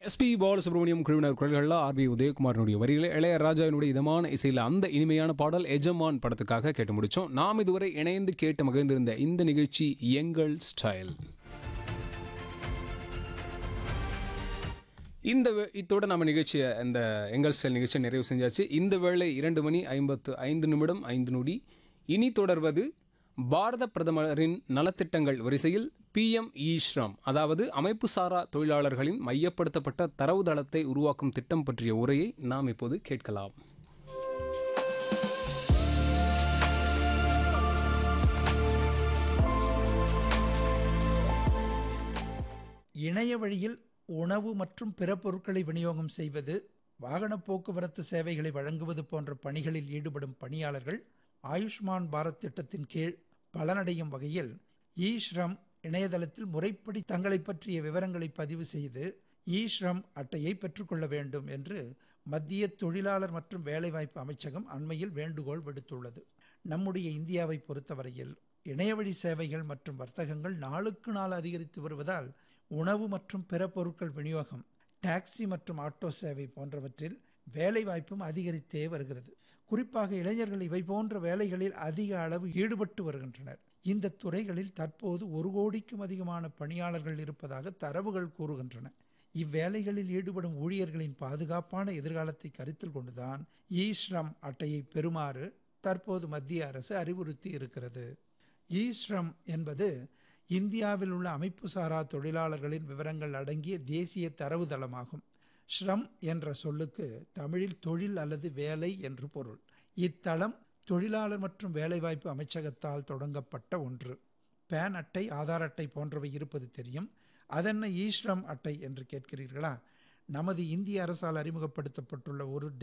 SP Balasubramaniam குழுவினர் குரல்களில் R we உதயகுமாரனுடைய வரிகளை இளையராஜாவினுடைய இதமான இசையில் அந்த இனிமையான பாடல் எஜமான் படத்துக்காக கேட்டு முடிச்சோம் நாம் இதுவரை இணைந்து கேட்டு மகிழ்ந்திருந்த இந்த நிகழ்ச்சி எங்கள் ஸ்டைல் இந்த வே- இத்தோட நம்ம நிகழ்ச்சியை இந்த எங்கள் ஸ்டைல் நிகழ்ச்சியை நிறைவு செஞ்சாச்சு இந்த வேளை இரண்டு மணி ஐம்பத்து ஐந்து நிமிடம் ஐந்து நொடி இனி தொடர்வது பாரத பிரதமரின் நலத்திட்டங்கள் வரிசையில் பிஎம் ஈஸ்ரம் அதாவது அமைப்பு சாரா தொழிலாளர்களின் மையப்படுத்தப்பட்ட தரவுதளத்தை உருவாக்கும் திட்டம் பற்றிய உரையை நாம் இப்போது கேட்கலாம் இணைய வழியில் உணவு மற்றும் பிற பொருட்களை விநியோகம் செய்வது வாகன போக்குவரத்து சேவைகளை வழங்குவது போன்ற பணிகளில் ஈடுபடும் பணியாளர்கள் ஆயுஷ்மான் பாரத் திட்டத்தின் கீழ் பலனடையும் வகையில் இ ஸ்ரம் இணையதளத்தில் முறைப்படி தங்களை பற்றிய விவரங்களை பதிவு செய்து இ ஸ்ரம் அட்டையை பெற்றுக்கொள்ள வேண்டும் என்று மத்திய தொழிலாளர் மற்றும் வேலைவாய்ப்பு அமைச்சகம் அண்மையில் வேண்டுகோள் விடுத்துள்ளது நம்முடைய இந்தியாவை பொறுத்தவரையில் இணையவழி சேவைகள் மற்றும் வர்த்தகங்கள் நாளுக்கு நாள் அதிகரித்து வருவதால் உணவு மற்றும் பிற பொருட்கள் விநியோகம் டாக்ஸி மற்றும் ஆட்டோ சேவை போன்றவற்றில் வேலைவாய்ப்பும் அதிகரித்தே வருகிறது குறிப்பாக இளைஞர்கள் இவை போன்ற வேலைகளில் அதிக அளவு ஈடுபட்டு வருகின்றனர் இந்த துறைகளில் தற்போது ஒரு கோடிக்கும் அதிகமான பணியாளர்கள் இருப்பதாக தரவுகள் கூறுகின்றன இவ்வேலைகளில் ஈடுபடும் ஊழியர்களின் பாதுகாப்பான எதிர்காலத்தை கருத்தில் கொண்டுதான் இ ஸ்ரம் அட்டையை பெறுமாறு தற்போது மத்திய அரசு அறிவுறுத்தி இருக்கிறது இ ஸ்ரம் என்பது இந்தியாவில் உள்ள அமைப்புசாரா தொழிலாளர்களின் விவரங்கள் அடங்கிய தேசிய தரவுதளமாகும் ஸ்ரம் என்ற சொல்லுக்கு தமிழில் தொழில் அல்லது வேலை என்று பொருள் இத்தளம் தொழிலாளர் மற்றும் வேலைவாய்ப்பு அமைச்சகத்தால் தொடங்கப்பட்ட ஒன்று பேன் அட்டை ஆதார் அட்டை போன்றவை இருப்பது தெரியும் அதென்ன ஈஸ்ரம் அட்டை என்று கேட்கிறீர்களா நமது இந்திய அரசால் அறிமுகப்படுத்தப்பட்டுள்ள ஒரு